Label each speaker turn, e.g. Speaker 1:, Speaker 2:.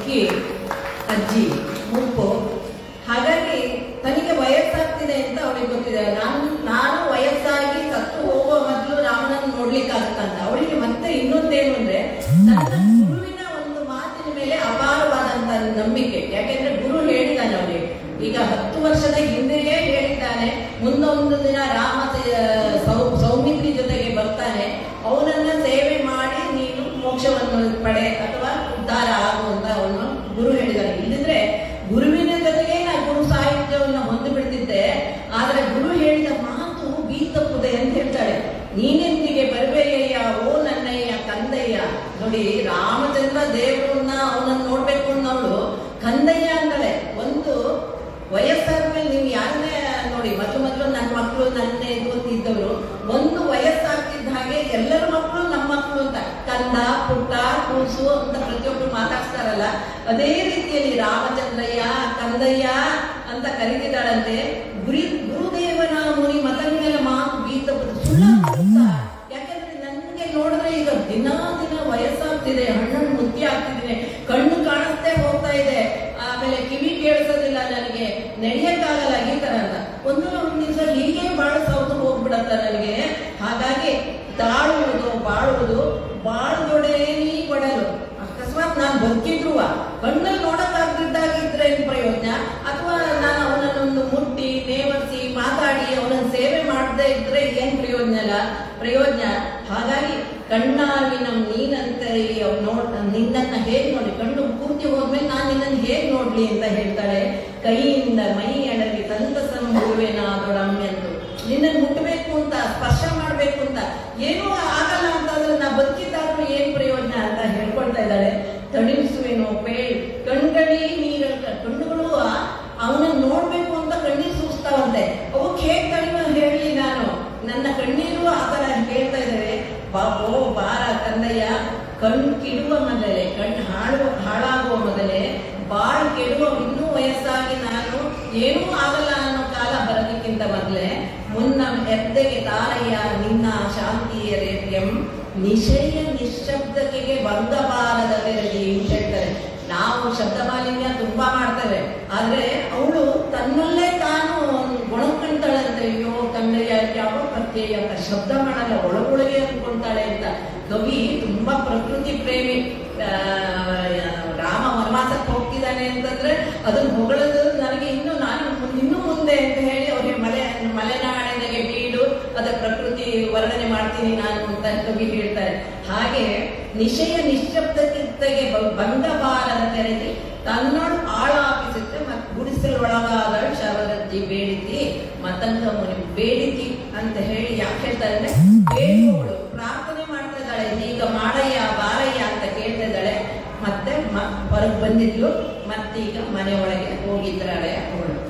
Speaker 1: ಮುದುಕಿ ಅಜ್ಜಿ ಮುಪ್ಪು ಹಾಗಾಗಿ ತನಗೆ ವಯಸ್ಸಾಗ್ತಿದೆ ಅಂತ ಅವಳಿಗೆ ಗೊತ್ತಿದೆ ನಾನು ನಾನು ವಯಸ್ಸಾಗಿ ಸತ್ತು ಹೋಗುವ ಮೊದಲು ರಾಮನನ್ನು ನೋಡ್ಲಿಕ್ಕಾಗತ್ತಂತ ಅವಳಿಗೆ ಮತ್ತೆ ಇನ್ನೊಂದೇನು ಅಂದ್ರೆ ನನ್ನ ಗುರುವಿನ ಒಂದು ಮಾತಿನ ಮೇಲೆ ಅಪಾರವಾದಂತ ನಂಬಿಕೆ ಯಾಕೆಂದ್ರೆ ಗುರು ಹೇಳಿದ್ದಾನೆ ಅವಳಿಗೆ ಈಗ ಹತ್ತು ವರ್ಷದ ಹಿಂದೆಯೇ ಹೇಳಿದ್ದಾನೆ ಮುಂದೊಂದು ದಿನ ರಾಮ ಸ- ಸೌ- ಸೌಮಿತ್ರಿ ಜೊತೆಗೆ ಬರ್ತಾನೆ ಅವನನ್ನ ಸೇವೆ ಮಾಡಿ ನೀನು ಮೋಕ್ಷವನ್ನು ಪಡೆ ಅಥವಾ ಉದ್ಧಾರ ಆಗು ಅಂತ ಅವನು ಗುರು ಹೇಳಿದ್ದಾನೆ ಇಲ್ಲಿದ್ರೆ ಗುರುವಿನ ಜೊತೆಗೆ ನಾ ಗುರು ಸಾಹಿತ್ಯವನ್ನು ಹೊಂದು ಬಿಡ್ತಿದ್ದೆ ಆದ್ರೆ ಗುರು ಹೇಳಿದ ಮಾತು ಬೀ ತಪ್ಪುದೆ ಅಂತ ಹೇಳ್ತಾಳೆ ನೀನೆಂದಿಗೆ ಬರುವೆಯ್ಯ ಓ ನನ್ನಯ್ಯ ಕಂದಯ್ಯ ನೋಡಿ ರಾಮಚಂದ್ರ ದೇವರನ್ನ ಅವನನ್ನ ನೋಡ್ಬೇಕು ಅನ್ನೋಳು ಕಂದಯ್ಯ ಅಂತಾಳೆ ಒಂದು ವಯಸ್ಸಾದ್ಮೇಲೆ ನೀವು ಯಾರನ್ನೇ ನೋಡಿ ಮೊದಲು ಮೊದಲು ನನ್ನ ಮಕ್ಕಳು ನನ್ನ ಇದು ಅಂತ ಇದ್ದವರು ಒಂದು ವಯಸ್ಸಾಗ್ತಿದ್ದ ಹಾಗೆ ಎಲ್ಲರ ಮಕ್ಕಳು ನಮ್ಮ ಮಕ್ಕಳು ಅಂತ ಕಂದ ಪುಟ್ಟ ಕೂಸು ಅಂತ ಪ್ರತಿಯೊಬ್ಬರು ಮಾತಾಡ್ತಾರಲ್ಲ ಅದೇ ರೀತಿಯಲ್ಲಿ ರಾಮಚಂದ್ರಯ್ಯ ಕಂದಯ್ಯ ಅಂತ ಕರೀತಿದ್ದಾಳಂತೆ ಗುರಿ ಗುರುದೇವನ ಮುನಿ ಮತಗಳ ಮಾತು ಬೀತಬಹುದು ಸುಳ್ಳ ಯಾಕಂದ್ರೆ ನನಗೆ ನೋಡಿದ್ರೆ ಈಗ ದಿನ ದಿನ ವಯಸ್ಸಾಗ್ತಿದೆ ಹಣ್ಣನ್ನು ಮುತ್ತಿ ಆಗ್ತಿದ್ದೀನಿ ಕಣ್ಣು ಕಾಣಿಸ್ತೇ ಹೋಗ್ತಾ ಇದೆ ಆಮೇಲೆ ಕಿವಿ ಕೇಳಿಸೋದಿಲ್ಲ ನನಗೆ ನಡೆಯಕ್ಕಾಗಲ್ಲ ಈ ತರ ಅಂತ ಒಂದು ಒಂದು ದಿವಸ ಹೀಗೆ ಬಾಳ ಸೌದು ಹೋಗ್ಬಿಡತ್ತ ನನಗೆ ಹಾಗಾಗಿ ತಾಳುವುದು ಬಾಳುವುದು ಬಾಳುದೊಡೆ ನೀ ಕೊಡಲು ಅಕಸ್ಮಾತ್ ನಾನು ಬದುಕಿದ್ರು ಕಣ್ಣಲ್ಲಿ ನೋಡಕ್ಕಾಗ್ದಿದ್ದಾಗಿದ್ರೆ ಏನ್ ಪ್ರಯೋಜನ ಅಥವಾ ನಾನು ಅವನನ್ನೊಂದು ಮುಟ್ಟಿ ನೇವರಿಸಿ ಮಾತಾಡಿ ಅವನನ್ನ ಸೇವೆ ಮಾಡದೆ ಇದ್ರೆ ಏನ್ ಪ್ರಯೋಜನ ಅಲ್ಲ ಪ್ರಯೋಜನ ಹಾಗಾಗಿ ಕಣ್ಣಾವಿನ ನೀನಂತ ಅವ್ನು ನೋಡ್ ನಿನ್ನನ್ನ ಹೇಗ್ ನೋಡಿ ಕಣ್ಣು ಪೂರ್ತಿ ಹೋದ್ಮೇಲೆ ನಾನು ನಿನ್ನನ್ನು ಹೇಗ್ ನೋಡ್ಲಿ ಅಂತ ಹೇಳ್ತಾಳೆ ಕೈಯಿಂದ ಮೈ ಅಡಗಿ ತಂತ ಸಂಭುವೆನಾದೊಡಮ್ಮೆಂದು ನಿನ್ನನ್ನು ಮುಟ್ಟಬೇಕು ಅಂತ ಸ್ಪರ್ಶ ಮಾಡ್ಬೇಕು ಅಂತ ಏನೂ ಆಗಲ್ಲ ಅಂತಂದ್ರೆ ನಾ ಬದುಕಿದ್ದಾದ್ರೂ ಏನ್ ಪ್ರಯೋಜನ ಅಂತ ಹೇಳ್ಕೊಳ್ತಾ ಇದ್ದಾಳೆ ತಣಿಸುವೆನೋ ಪೇಳ್ ಕಣ್ಗಳಿ ನೀರ ಕಣ್ಣುಗಳು ಅವನನ್ನ ನೋಡ್ಬೇಕು ಅಂತ ಕಣ್ಣೀರು ಸೂಸ್ತಾವಂತೆ ಅವಕ್ಕೆ ಹೇಗ್ ತಣಿವ ಹೇಳಿ ನಾನು ನನ್ನ ಕಣ್ಣೀರು ಆ ತರ ಹೇಳ್ತಾ ಇದ್ದಾರೆ ಬಾಬೋ ಬಾರ ಕಂದಯ್ಯ ಕಣ್ ಕಿಡುವ ಮೊದಲೇ ಕಣ್ಣು ಹಾಳುವ ಹಾಳಾಗುವ ಮೊದಲೇ ಬಾಳ್ ಕೆಡುವ ಇನ್ನೂ ವಯಸ್ಸಾಗಿ ನಾನು ಏನೂ ಆಗಲ್ಲ ಅನ್ನೋ ಕಾಲ ಬರೋದಕ್ಕಿಂತ ಮೊದಲೇ ಮುನ್ನ ಎದ್ದೆಗೆ ತಾರಯ್ಯ ನಿನ್ನ ಶಾಂತಿಯ ರೇಟ್ಯಂ ನಿಶಯ ನಿಶ್ಶಬ್ದಕ್ಕೆ ಭಂಗಬಾರದ ಬೆರಳಿ ಅಂತ ಹೇಳ್ತಾರೆ ನಾವು ಶಬ್ದ ಮಾಲಿನ್ಯ ತುಂಬಾ ಮಾಡ್ತೇವೆ ಆದ್ರೆ ಅವಳು ತನ್ನಲ್ಲೇ ತಾನು ಗುಣಕಂತಾಳಂತೆ ಅಯ್ಯೋ ಕನ್ನಯ್ಯ ಯಾವ ಪ್ರತ್ಯಯ ಅಂತ ಶಬ್ದ ಮಾಡಲ್ಲ ಒಳಗೊಳಗೆ ಅಂದ್ಕೊಂತಾಳೆ ಅಂತ ಕವಿ ತುಂಬಾ ಪ್ರಕೃತಿ ಪ್ರೇಮಿ ಆ, ರಾಮ ವನವಾಸಕ್ಕೆ ಹೋಗ್ತಿದ್ದಾನೆ ಅಂತಂದ್ರೆ ಅದನ್ನ ಹೊಗಳದು ನನಗೆ ಇನ್ನು ನಾನು ಮುಂದ್- ಇನ್ನು ಮುಂದೆ ಅಂತ ಹೇಳಿ ಅವ್ರಿಗೆ ಮಲೆ ಮಲೆನಾಡಿನಗೆ ಬೀಡು ಅದ ಪ್ರಕೃತಿ ವರ್ಣನೆ ಮಾಡ್ತೀನಿ ನಾನು ಅಂತ ಕವಿ ಹೇಳ್ತಾರೆ ಹಾಗೆ ನಿಶಯ ನಿಶ್ಶಬ್ದಕ್ಕಿತ್ತಗೆ ಬ- ಭಂಗಬಾರದ ತೆರೆದಿ ತನ್ನೋಡು ಆಳಾಪಿಸುತ್ತೆ ಮತ್ತು ಗುಡಿಸಲೊಳಗಾದ ಶವರಜ್ಜಿ ಬೇಡಿತಿ ಮತಂಗ ಮುನಿ ಬೇಡಿತಿ ಅಂತ ಹೇಳಿ ಯಾಕೆ ಹೇಳ್ತಾರೆ ಅಂದ್ರೆ ಬೇಡುವವಳು ಪ್ರಾರ್ಥನೆ ಮಾಡ್ತಾ ಇದ್ದಾಳೆ ಈಗ ಮಾಡಯ್ಯ ಬಾರಯ್ಯ ಅಂತ ಕೇಳ್ತಾ ಇದ್ದಾಳೆ ಮತ್ತೆ ಹೊರಗೆ ಬಂದಿದ್ಲು ಮತ್ತೀಗ ಮನೆಯೊಳಗೆ ಹೋಗಿದ್ದಾಳೆ ಅವಳು